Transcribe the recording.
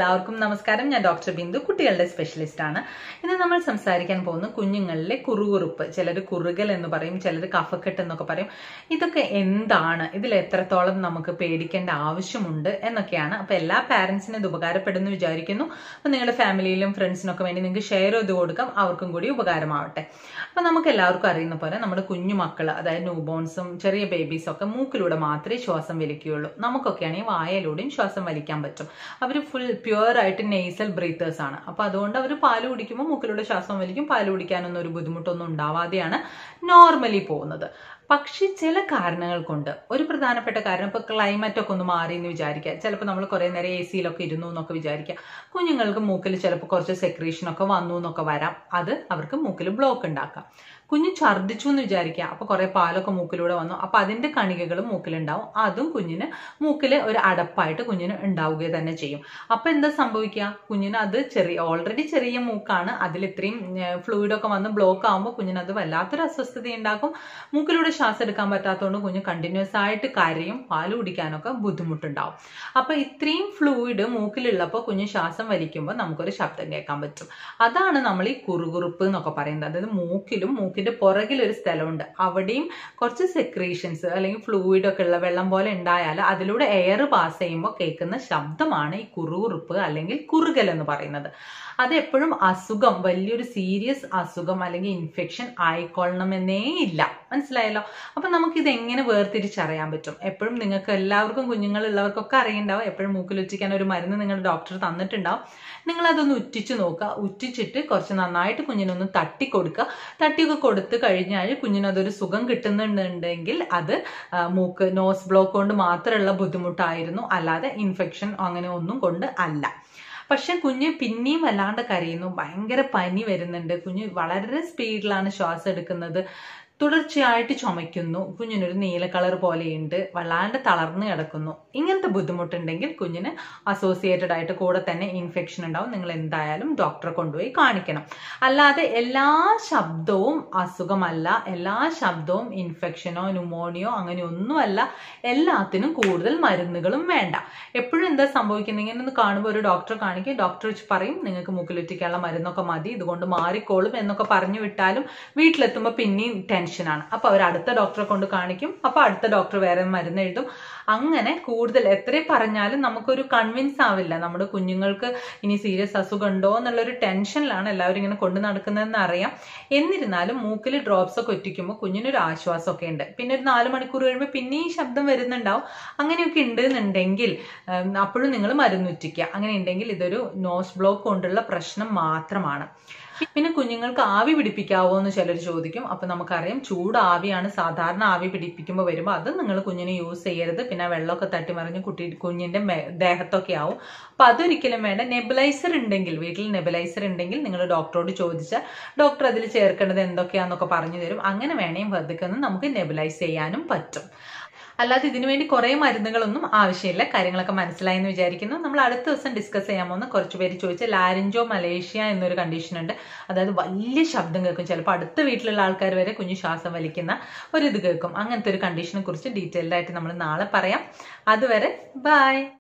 എല്ലാവർക്കും നമസ്കാരം ഞാൻ ഡോക്ടർ ബിന്ദു കുട്ടികളുടെ സ്പെഷ്യലിസ്റ്റ് ആണ് ഇന്ന് നമ്മൾ സംസാരിക്കാൻ പോകുന്ന കുഞ്ഞുങ്ങളിലെ കുറുകുറുപ്പ് ചിലർ കുറുകൽ എന്ന് പറയും ചിലർ കഫക്കെട്ട് എന്നൊക്കെ പറയും ഇതൊക്കെ എന്താണ് ഇതിൽ എത്രത്തോളം നമുക്ക് പേടിക്കേണ്ട ആവശ്യമുണ്ട് എന്നൊക്കെയാണ് അപ്പൊ എല്ലാ പാരന്റ്സിനും ഇത് ഉപകാരപ്പെടുന്നു വിചാരിക്കുന്നു അപ്പൊ നിങ്ങളുടെ ഫാമിലിയിലും ഫ്രണ്ട്സിനൊക്കെ വേണ്ടി നിങ്ങൾക്ക് ഷെയർ ചെയ്ത് കൊടുക്കാം അവർക്കും കൂടി ഉപകാരമാവട്ടെ അപ്പൊ നമുക്ക് എല്ലാവർക്കും അറിയുന്ന പോലെ നമ്മുടെ കുഞ്ഞു മക്കൾ അതായത് ന്യൂബോൺസും ചെറിയ ബേബീസും ഒക്കെ മൂക്കിലൂടെ മാത്രമേ ശ്വാസം വലിക്കുകയുള്ളൂ നമുക്കൊക്കെയാണെങ്കിൽ വായയിലൂടെയും ശ്വാസം വലിക്കാൻ പറ്റും അവർ ഫുൾ പ്യുവർ ആയിട്ട് നെയ്സൽ ബ്രീത്തേഴ്സ് ആണ് അപ്പൊ അതുകൊണ്ട് അവർ പാല് കുടിക്കുമ്പോൾ മൂക്കിലൂടെ ശ്വാസം വലിക്കും പാല് കുടിക്കാനൊന്നും ഒരു ബുദ്ധിമുട്ടൊന്നും ഉണ്ടാവാതെയാണ് നോർമലി പോകുന്നത് പക്ഷെ ചില കാരണങ്ങൾ കൊണ്ട് ഒരു പ്രധാനപ്പെട്ട കാരണം ഇപ്പൊ ക്ലൈമറ്റ് ഒക്കെ ഒന്ന് മാറി എന്ന് വിചാരിക്കുക ചിലപ്പോൾ നമ്മൾ കുറെ നേരം എ സിയിലൊക്കെ ഇരുന്നു എന്നൊക്കെ വിചാരിക്കുക കുഞ്ഞുങ്ങൾക്ക് മൂക്കിൽ ചിലപ്പോൾ കുറച്ച് സെക്രീഷൻ ഒക്കെ വന്നു എന്നൊക്കെ വരാം അത് അവർക്ക് മൂക്കിൽ ബ്ലോക്ക് ഉണ്ടാക്കാം കുഞ്ഞ് ഛർദ്ദിച്ചു എന്ന് വിചാരിക്കുക അപ്പൊ കുറെ പാലൊക്കെ മൂക്കിലൂടെ വന്നു അപ്പൊ അതിന്റെ കണികകളും മൂക്കിലുണ്ടാവും അതും കുഞ്ഞിന് മൂക്കില് ഒരു അടപ്പായിട്ട് കുഞ്ഞിന് ഉണ്ടാവുക തന്നെ ചെയ്യും അപ്പൊ എന്താ സംഭവിക്കുക കുഞ്ഞിന് അത് ചെറിയ ഓൾറെഡി ചെറിയ മൂക്കാണ് അതിൽ ഇത്രയും ഫ്ലൂയിഡ് ഒക്കെ വന്ന് ബ്ലോക്ക് ആകുമ്പോൾ കുഞ്ഞിന് അത് വല്ലാത്തൊരു അസ്വസ്ഥത ഉണ്ടാക്കും മൂക്കിലൂടെ ശ്വാസം എടുക്കാൻ പറ്റാത്തതുകൊണ്ട് കുഞ്ഞ് കണ്ടിന്യൂസ് ആയിട്ട് കരയും പാല് കുടിക്കാനൊക്കെ ബുദ്ധിമുട്ടുണ്ടാവും അപ്പൊ ഇത്രയും ഫ്ലൂയിഡ് മൂക്കിലുള്ളപ്പോൾ കുഞ്ഞ് ശ്വാസം വലിക്കുമ്പോൾ നമുക്കൊരു ശബ്ദം കേൾക്കാൻ പറ്റും അതാണ് നമ്മൾ ഈ കുറുകുറുപ്പ് എന്നൊക്കെ പറയുന്നത് അതായത് മൂക്കിലും മൂക്കിന്റെ പുറകിൽ ഒരു സ്ഥലമുണ്ട് അവിടെയും കുറച്ച് സെക്രീഷൻസ് അല്ലെങ്കിൽ ഫ്ലൂയിഡ് ഒക്കെ ഉള്ള വെള്ളം പോലെ ഉണ്ടായാൽ അതിലൂടെ എയർ പാസ് ചെയ്യുമ്പോൾ കേൾക്കുന്ന ശബ്ദമാണ് ഈ കുറുകുറുപ്പ് അല്ലെങ്കിൽ കുറുകൽ എന്ന് പറയുന്നത് അത് എപ്പോഴും അസുഖം വലിയൊരു സീരിയസ് അസുഖം അല്ലെങ്കിൽ ഇൻഫെക്ഷൻ ആയിക്കൊള്ളണമെന്നേ ഇല്ല മനസ്സിലായല്ലോ അപ്പൊ നമുക്ക് ഇത് എങ്ങനെ വേർതിരിച്ചറിയാൻ പറ്റും എപ്പോഴും നിങ്ങൾക്ക് എല്ലാവർക്കും കുഞ്ഞുങ്ങളുള്ളവർക്കൊക്കെ അറിയണ്ടാവും എപ്പോഴും മൂക്കിൽ ഉറ്റിക്കാൻ ഒരു മരുന്ന് നിങ്ങളുടെ ഡോക്ടർ തന്നിട്ടുണ്ടാവും നിങ്ങൾ അതൊന്ന് ഉറ്റിച്ച് നോക്കുക ഉറ്റിച്ചിട്ട് കുറച്ച് നന്നായിട്ട് കുഞ്ഞിനൊന്ന് തട്ടി കൊടുക്കുക തട്ടിയൊക്കെ കൊടുത്ത് കഴിഞ്ഞാൽ കുഞ്ഞിനതൊരു സുഖം കിട്ടുന്നുണ്ടെങ്കിൽ അത് മൂക്ക് നോസ് ബ്ലോക്ക് കൊണ്ട് മാത്രമുള്ള ബുദ്ധിമുട്ടായിരുന്നു അല്ലാതെ ഇൻഫെക്ഷൻ അങ്ങനെ ഒന്നും കൊണ്ട് അല്ല പക്ഷെ കുഞ്ഞ് പിന്നെയും വല്ലാണ്ട് കരയുന്നു ഭയങ്കര പനി വരുന്നുണ്ട് കുഞ്ഞ് വളരെ സ്പീഡിലാണ് ശ്വാസം എടുക്കുന്നത് തുടർച്ചയായിട്ട് ചുമയ്ക്കുന്നു കുഞ്ഞിനൊരു നീല കളർ പോലെയുണ്ട് വല്ലാണ്ട് തളർന്നു കിടക്കുന്നു ഇങ്ങനത്തെ ബുദ്ധിമുട്ടുണ്ടെങ്കിൽ കുഞ്ഞിന് അസോസിയേറ്റഡ് ആയിട്ട് കൂടെ തന്നെ ഇൻഫെക്ഷൻ ഉണ്ടാവും നിങ്ങൾ എന്തായാലും ഡോക്ടറെ കൊണ്ടുപോയി കാണിക്കണം അല്ലാതെ എല്ലാ ശബ്ദവും അസുഖമല്ല എല്ലാ ശബ്ദവും ഇൻഫെക്ഷനോ ന്യൂമോണിയോ അങ്ങനെ ഒന്നുമല്ല എല്ലാത്തിനും കൂടുതൽ മരുന്നുകളും വേണ്ട എപ്പോഴും എന്താ സംഭവിക്കുന്നത് ഇങ്ങനെ ഒന്ന് കാണുമ്പോൾ ഒരു ഡോക്ടറെ കാണിക്കും ഡോക്ടർ വെച്ച് പറയും നിങ്ങൾക്ക് മൂക്കിലുറ്റിക്കാനുള്ള മരുന്നൊക്കെ മതി ഇതുകൊണ്ട് മാറിക്കോളും എന്നൊക്കെ പറഞ്ഞു വിട്ടാലും വീട്ടിലെത്തുമ്പോൾ പിന്നെയും ടെൻഷനാണ് അപ്പൊ അവർ അടുത്ത ഡോക്ടറെ കൊണ്ട് കാണിക്കും അപ്പൊ അടുത്ത ഡോക്ടർ വേറെ മരുന്ന് എഴുതും അങ്ങനെ കൂടുതൽ എത്ര പറഞ്ഞാലും നമുക്കൊരു കൺവിൻസ് ആവില്ല നമ്മുടെ കുഞ്ഞുങ്ങൾക്ക് ഇനി സീരിയസ് അസുഖം ഉണ്ടോ എന്നുള്ളൊരു ടെൻഷനിലാണ് എല്ലാവരും ഇങ്ങനെ കൊണ്ടു നടക്കുന്നതെന്ന് അറിയാം എന്നിരുന്നാലും മൂക്കിൽ ഡ്രോപ്സ് ഒക്കെ ഒറ്റിക്കുമ്പോൾ കുഞ്ഞിനൊരു ആശ്വാസമൊക്കെ ഉണ്ട് പിന്നെ ഒരു നാല് മണിക്കൂർ കഴിയുമ്പോൾ പിന്നെ ഈ ശബ്ദം വരുന്നുണ്ടാവും അങ്ങനെയൊക്കെ ഉണ്ട് എന്നുണ്ടെങ്കിൽ അപ്പോഴും നിങ്ങൾ മരുന്നുറ്റിക്കുക അങ്ങനെ ഉണ്ടെങ്കിൽ ഇതൊരു നോസ് ബ്ലോക്ക് കൊണ്ടുള്ള പ്രശ്നം മാത്രമാണ് പിന്നെ കുഞ്ഞുങ്ങൾക്ക് ആവി പിടിപ്പിക്കാവോ എന്ന് ചിലർ ചോദിക്കും അപ്പൊ നമുക്കറിയാം ചൂട് ആവിയാണ് സാധാരണ ആവി പിടിപ്പിക്കുമ്പോൾ വരുമ്പോൾ അത് നിങ്ങൾ കുഞ്ഞിന് യൂസ് ചെയ്യരുത് പിന്നെ വെള്ളമൊക്കെ തട്ടിമറിഞ്ഞ് കുട്ടി കുഞ്ഞിന്റെ ദേഹത്തൊക്കെ ആവും അപ്പൊ അതൊരിക്കലും വേണ്ട നെബിലൈസർ ഉണ്ടെങ്കിൽ വീട്ടിൽ നെബിലൈസർ ഉണ്ടെങ്കിൽ നിങ്ങൾ ഡോക്ടറോട് ചോദിച്ചാൽ ഡോക്ടർ അതിൽ ചേർക്കേണ്ടത് എന്തൊക്കെയാന്നൊക്കെ പറഞ്ഞു തരും അങ്ങനെ വേണേയും പതുക്കെ നമുക്ക് നെബിലൈസ് ചെയ്യാനും പറ്റും അല്ലാതെ ഇതിനു വേണ്ടി കുറെ മരുന്നുകളൊന്നും ആവശ്യമില്ല കാര്യങ്ങളൊക്കെ മനസ്സിലായി എന്ന് വിചാരിക്കുന്നു നമ്മൾ അടുത്ത ദിവസം ഡിസ്കസ് ചെയ്യാൻ പോകുന്ന കുറച്ച് പേര് ചോദിച്ച ലാരിഞ്ചോ മലേഷ്യ എന്നൊരു കണ്ടീഷൻ ഉണ്ട് അതായത് വലിയ ശബ്ദം കേൾക്കും ചിലപ്പോൾ അടുത്ത വീട്ടിലുള്ള ആൾക്കാർ വരെ കുഞ്ഞു ശ്വാസം വലിക്കുന്ന ഒരു ഇത് കേൾക്കും അങ്ങനത്തെ ഒരു കണ്ടീഷനെ കുറിച്ച് ഡീറ്റെയിൽഡ് ആയിട്ട് നമ്മൾ നാളെ പറയാം അതുവരെ ബൈ